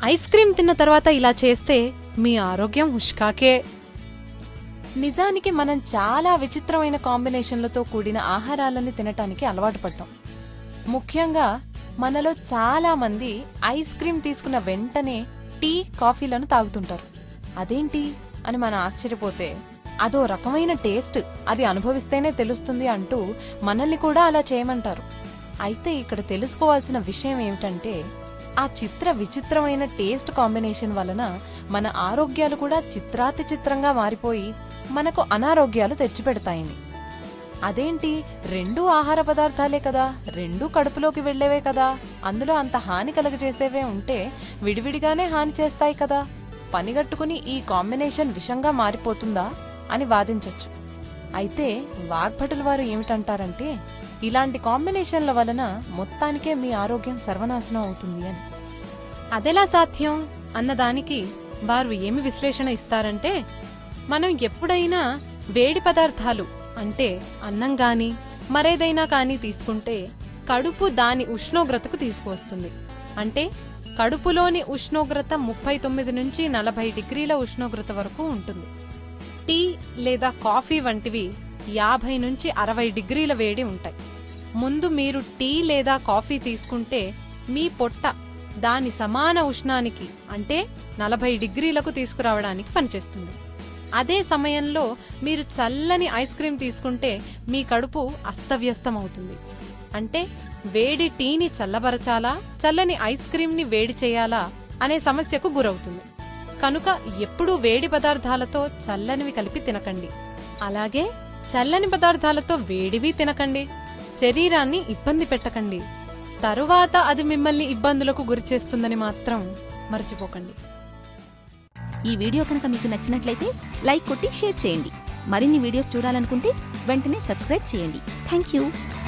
ice cream తిన్న తర్వాత ఇలా చేస్తే మీ ఆరోగ్యం హుష్కాకే నిజానికి మనం చాలా విచిత్రమైన కాంబినేషన్లతో కూడిన ఆహారాలని తినటానికి అలవాటు పడ్డాం ముఖ్యంగా మనలో చాలా మంది ఐస్ క్రీమ్ తీసుకున్న వెంటనే టీ కాఫీలను తాగుతుంటారు అదేంటి అని మనం ఆశ్చర్యపోతే అదో రకమైన టేస్ట్ అది అనుభవిస్తేనే తెలుస్తుంది అంటూ మనల్ని కూడా అలా చేయమంటారు అయితే ఇక్కడ తెలుసుకోవాల్సిన విషయం ఏమిటంటే ఆ చిత్ర విచిత్రమైన టేస్ట్ కాంబినేషన్ వలన మన ఆరోగ్యాలు కూడా చిత్రాతి చిత్రంగా మారిపోయి మనకు అనారోగ్యాలు తెచ్చిపెడతాయని అదేంటి రెండు ఆహార పదార్థాలే కదా రెండు కడుపులోకి వెళ్ళేవే కదా అందులో అంత హాని కలుగజేసేవే ఉంటే విడివిడిగానే హాని చేస్తాయి కదా పనిగట్టుకుని ఈ కాంబినేషన్ విషంగా మారిపోతుందా అని వాదించొచ్చు అయితే వాగ్భటుల వారు ఏమిటంటారంటే ఇలాంటి కాంబినేషన్ల వలన మొత్తానికే మీ ఆరోగ్యం సర్వనాశనం అవుతుంది అని అదెలా సాధ్యం అన్నదానికి వారు ఏమి విశ్లేషణ ఇస్తారంటే మనం ఎప్పుడైనా వేడి పదార్థాలు అంటే అన్నం గాని మరేదైనా కానీ తీసుకుంటే కడుపు దాని ఉష్ణోగ్రతకు తీసుకువస్తుంది అంటే కడుపులోని ఉష్ణోగ్రత ముప్పై తొమ్మిది నుంచి నలభై డిగ్రీల ఉష్ణోగ్రత వరకు ఉంటుంది టీ లేదా కాఫీ వంటివి యాభై నుంచి అరవై డిగ్రీల వేడి ఉంటాయి ముందు మీరు టీ లేదా కాఫీ తీసుకుంటే మీ పొట్ట దాని సమాన ఉష్ణానికి అంటే నలభై డిగ్రీలకు తీసుకురావడానికి పనిచేస్తుంది అదే సమయంలో మీరు చల్లని ఐస్ క్రీం తీసుకుంటే మీ కడుపు అస్తవ్యస్తమవుతుంది అంటే వేడి టీని చల్లబరచాలా చల్లని ఐస్ క్రీంని వేడి చేయాలా అనే సమస్యకు గురవుతుంది కనుక ఎప్పుడూ వేడి పదార్థాలతో చల్లనివి కలిపి తినకండి అలాగే చల్లని పదార్థాలతో వేడివి తినకండి శరీరాన్ని ఇబ్బంది పెట్టకండి తరువాత అది మిమ్మల్ని ఇబ్బందులకు గురిచేస్తుందని మాత్రం మర్చిపోకండి ఈ వీడియో కనుక మీకు నచ్చినట్లయితే లైక్ కొట్టి షేర్ చేయండి మరిన్ని వీడియోస్ చూడాలనుకుంటే వెంటనే సబ్స్క్రైబ్ చేయండి థ్యాంక్ యూ